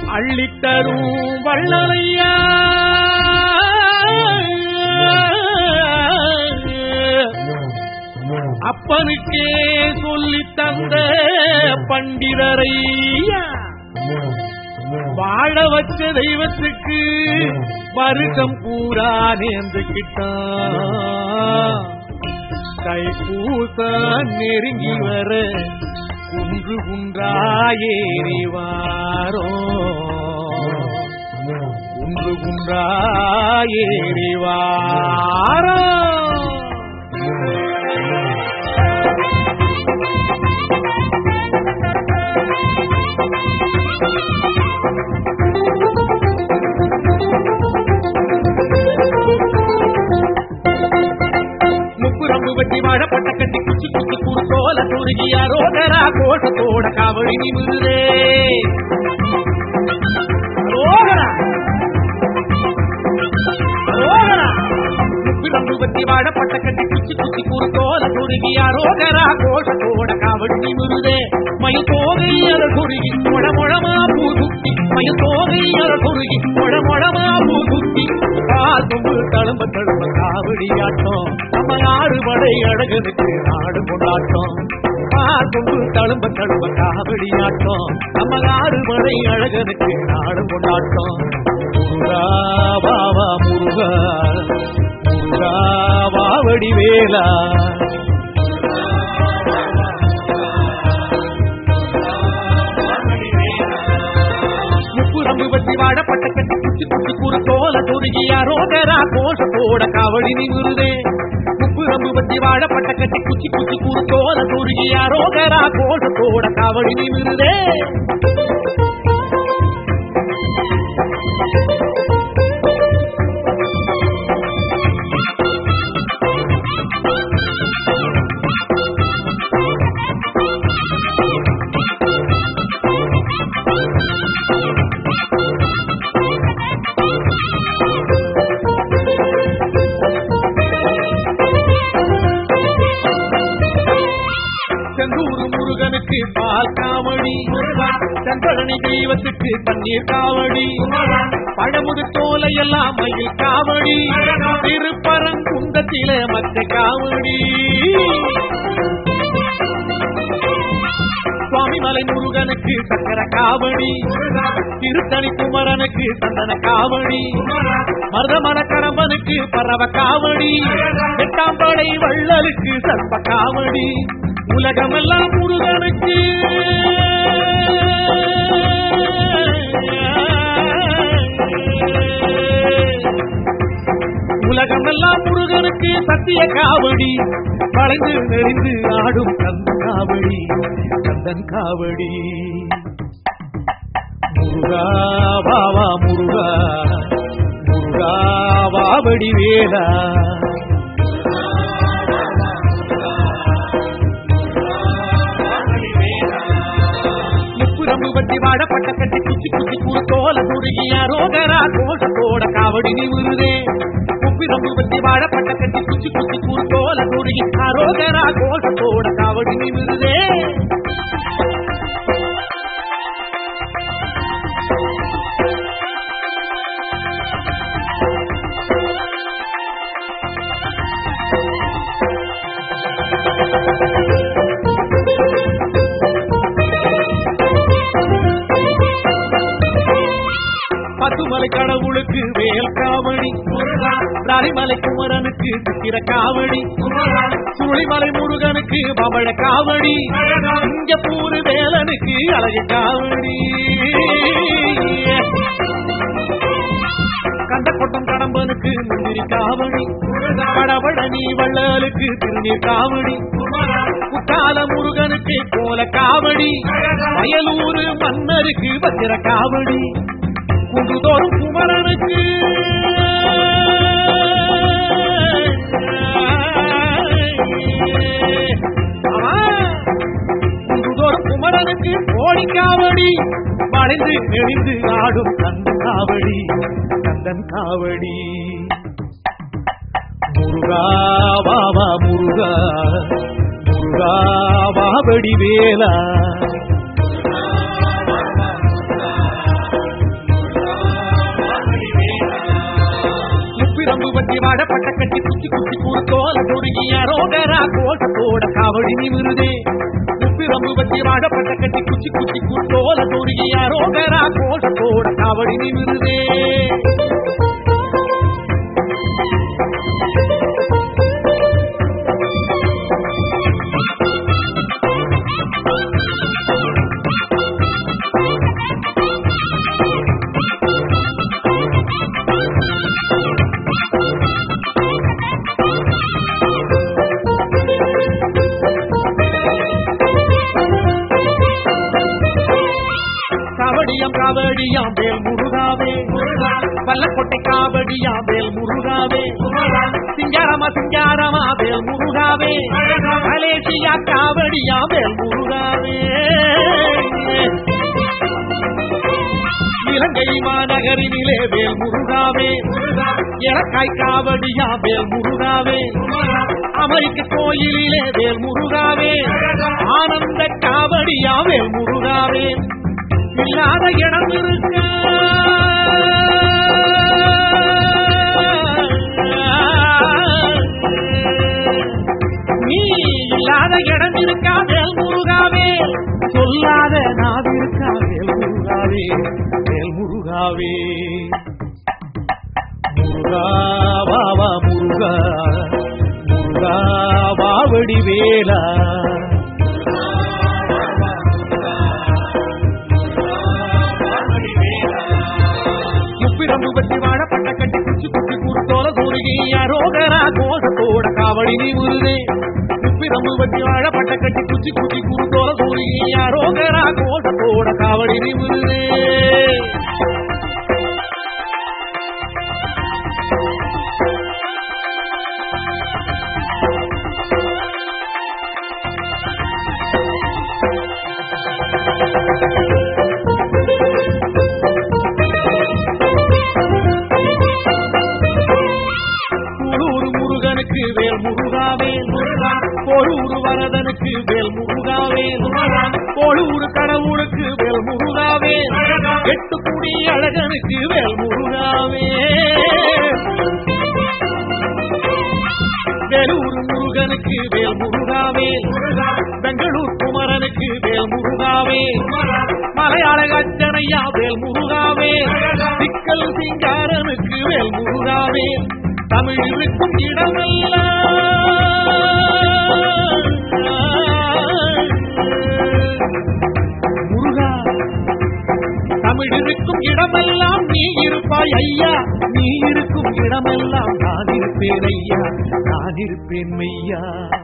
அள்ளித்தரும் வள்ளலையா அப்பனுக்கே சொல்லி தந்த பண்டிதரையா வாழ வச்ச தெய்வத்துக்கு வருஷம் பூரா நேர்ந்துக்கிட்டான் தைப்பூச நெருங்கி வர குன்று குன்றாயேறி வாரோ குன்று குன்றாயேறி வாரோ முப்புரம்பு வெட்டி வாழப்பட்ட கட்டி குச்சி குச்சி குறுத்தோல துருகி அரோகரா கோஷத்தோட காவடி நிமிருதே அரோகரா அரோகரா முப்புரம்பு வெட்டி வாழப்பட்ட கட்டி குச்சி குச்சி குறுத்தோல துருகி அரோகரா கோஷத்தோட காவடி நிமிருதே மயில் தோகை அற குறுகி மொழ மொழமா பூதுத்தி மயில் தோகை அற குறுகி மொழ மொழமா பூதுத்தி கால் கொம்பு தழும்ப தழும்ப காவடியாட்டம் நம்ம ஆறு படை அழகனுக்கு நாடு கொண்டாட்டம் கால் கொம்பு தழும்ப தழும்ப காவடியாட்டம் நம்ம ஆறு படை அழகனுக்கு நாடு கொண்டாட்டம் முருகா பாவா முருகா முருகா வாவடி வேலா முப்புரம்பு வச்சு வாடப்பட்ட கட்டி குச்சி குச்சி கூறு தோல துருகி அரோகரா கோஷத்தோட காவடி நிமிருதே முப்புரம்பு வச்சு வாழப்பட்ட கட்டி குச்சி குச்சி கூறு தோல துருகி அரோகரா கோஷத்தோட காவடி நிமிருதே செந்தூர் முருகனுக்கு பால் காவடி செம்பழனி தெய்வத்துக்கு பன்னீர் காவடி பழமுது தோலை எல்லாம் மயில் காவடி திருப்பரங்குன்றத்தில மற்ற காவடி சுவாமிமலை முருகனுக்கு சக்கர காவடி திருத்தணி குமரனுக்கு சந்தன காவடி மருதமல கடம்பனுக்கு பரவ காவடி எட்டாம் படை வள்ளலுக்கு சர்ப்ப காவடி உலகமெல்லாம் முருகனுக்கு உலகமெல்லாம் முருகனுக்கு சத்திய காவடி வளைந்து நெறிந்து ஆடும் கந்தன் காவடி கந்தன் காவடி முருகா பாவா முருகா முருகா வாவடி வேலா முப்புரம்பு வட்டி வாழப்பட்ட கட்டி குச்சி குச்சி கூறு தோல துருகி அரோகரா கோஷத்தோட காவடி நிமிருதே முப்பிரம்பு வட்டி வாழப்பட்ட கட்டி குச்சி குச்சி கூறு தோல துருகி அரோகரா கோஷத்தோட காவடி நிமிருதே பசுமலை கடவுளுக்கு வேல் காவடி ராணிமலை குமரனுக்கு சித்திர காவடி சுழிமலை முருகனுக்கு பவழ காவடி இங்க பூரு வேலனுக்கு அழகு காவடி கந்தக்கொட்டம் கடம்பனுக்கு முந்திரி காவடி கடவழனி வள்ளலுக்கு திருநீர் காவடி குற்றால முருகனுக்கு கோல காவடி வயலூர் மன்னருக்கு பத்திர காவடி குன்றுதோறும் குமரனுக்கு குன்றுதோறும் குமரனுக்கு கோழி காவடி வளைந்து நெளிந்து ஆடும் கந்தன் காவடி கந்தன் காவடி முருகா பாபா முருகா முருகா பாபடி வேலா கட்டி குச்சி குச்சி கூறுத்தோல தொடுகி அரோகரா கோஷத்தோட காவடி நிமிருதே உப்பிரம்பு வச்சு வாழப்பட்ட கட்டி குச்சி குச்சி கூறுத்தோல தொடுகி அரோகரா கோஷத்தோட காவடி நிமிருதே காவடியாம் காவடியாம் வேல் முருகாவே பல்லக்கொட்டை காவடியாம் வேல் முருகாவே சிங்காரமா சிங்காரமா வேல் முருகாவே மலேசியா காவடியா வேல் முருகாவே இலங்கை மாநகரினிலே வேல் முருகாவே இலக்காய் காவடியா வேல் முருகாவே அமெரிக்க கோயிலிலே வேல் முருகாவே ஆனந்த காவடியா வேல் முருகாவே இல்லாத இடம் இருக்க நீ இல்லாத இடம் இருக்கா வேல் முருகாவே சொல்லாத நாடு இருக்கா வேல் முருகாவே வேல் முருகாவே முருகா வாவா முருகா முருகா வாவடி வேலா முப்பிரம்பு பற்றி வாழப்பட்ட கட்டி குச்சி குச்சி கூறுத்தோல கூறுகி அரோகரா கோஷத்தோட காவடி நீ முருகே முப்பிரம்பு பற்றி வாழப்பட்ட கட்டி குச்சி குச்சி கூறுத்தோல கூறுகி அரோகரா கோஷத்தோட காவடி நீ முருகே குளூர் முருகனுக்கு வேல் முருகாவே பொழூர் வரதனுக்கு வேல் முருகாவே பொழூர் கடவுளுக்கு வேல் முருகாவே எட்டு குடி அழகனுக்கு வேல் முருகாவே வேலூர் முருகனுக்கு வேல் முருகாவே பெங்களூர் குமரனுக்கு வேல் முருகாவே மலையாள அச்சனையா வேல் முருகாவே சிக்கல் சிங்காரனுக்கு வேல் முருகாவே தமிழ் இருக்கும் இடமெல்லாம் முருகா தமிழ் இருக்கும் இடமெல்லாம் நீ இருப்பாய் ஐயா நீ இருக்கும் இடமெல்லாம் நான் இருப்பேன் ஐயா நான் இருப்பேன் மெய்யா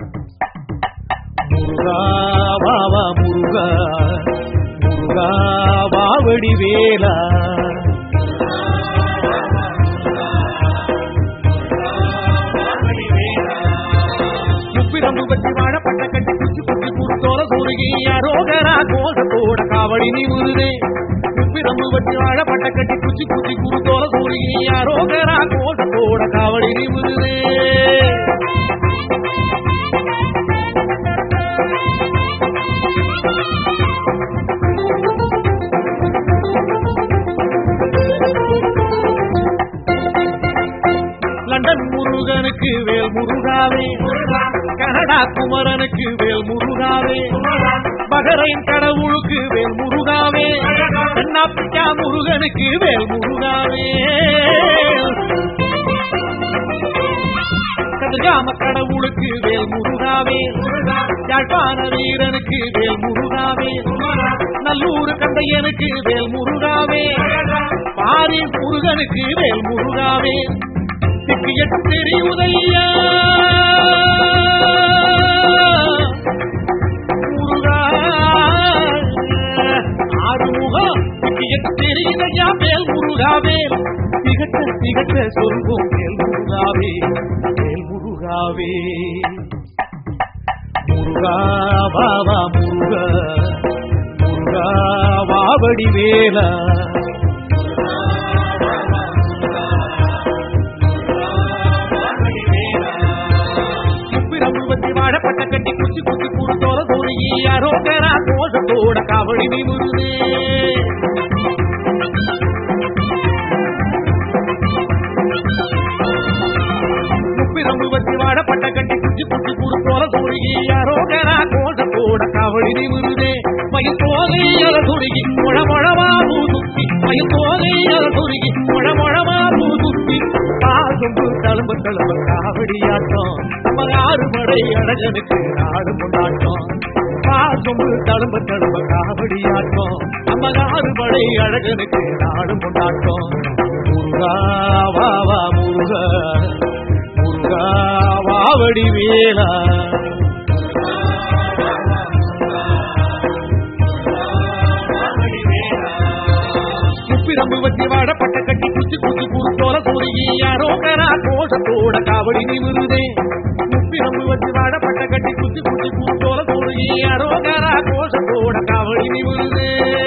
முருகா வாவா முருகா முருகா வாவடி வேலா முப்பிரம்பு பற்றி வாழப்பட்ட கட்டி குச்சி குச்சி கூறுத்தோல கூறுகி அரோகரா கோஷத்தோட காவடி நீ முருகே முப்பிரம்பு பற்றி வாழப்பட்ட கட்டி குச்சி குச்சி கூறுத்தோல கூறுகி அரோகரா கோஷத்தோட காவடி நீ முருகே லண்டன் முருகனுக்கு வேல் முருகாவே கனடா குமரனுக்கு வேல் முருகாவே பகரைன் கடவுளுக்கு வேல் முருகாவே தென்னாப்பிரிக்கா முருகனுக்கு வேல் முருகாவே கதிர்காம கடவுளுக்கு வேல் முருகாவே யாழ்ப்பாண வீரனுக்கு வேல் முருகாவே நல்லூர் கந்தையனுக்கு வேல் முருகாவே பாரி முருகனுக்கு வேல் முருகாவே திக்கு எட்டு தெரியுதையா முருகா ஆறுமுகம் திக்கு எட்டு தெரியுதையா மேல் முருகாவே திகட்ட திகட்ட சொல்வோம் மேல் முருகாவே மேல் முருகாவே முருகா பாபா முருகா முருகா வாவடி வேலா முப்பிரம்புவத்தி வாழப்பட்ட கட்டி குச்சி குச்சி கூடுதோல தோணியி அரோகரா கோஷத்தோட காவடி நிமுருதே காவடி நிமிருதே மயில் தோகை அல துருகி முழ முழமா பூசுத்தி மயில் தோகை அல துருகி முழ முழமா பூசுத்தி பாசம்பு தழும்பு தழும்பு காவடியாட்டம் நம்ம ஆறு படை அழகனுக்கு நாடு கொண்டாட்டம் பாசம்பு தழும்பு தழும்பு காவடியாட்டம் நம்ம ஆறு படை அழகனுக்கு நாடு கொண்டாட்டம் முருகா வா வா முருகா முருகா வாவடி வேலா முப்பிரம்பு வச்சு வாடப்பட்ட கட்டி குச்சி குச்சி கூத்தோல கூறுகி யாரோ கரா கோஷத்தோட காவடி நிமிருதே முப்பிரம்பு வச்சு வாடப்பட்ட கட்டி குச்சி குச்சி கூத்தோல கூறுகி யாரோ கரா கோஷத்தோட காவடி நிமிருதே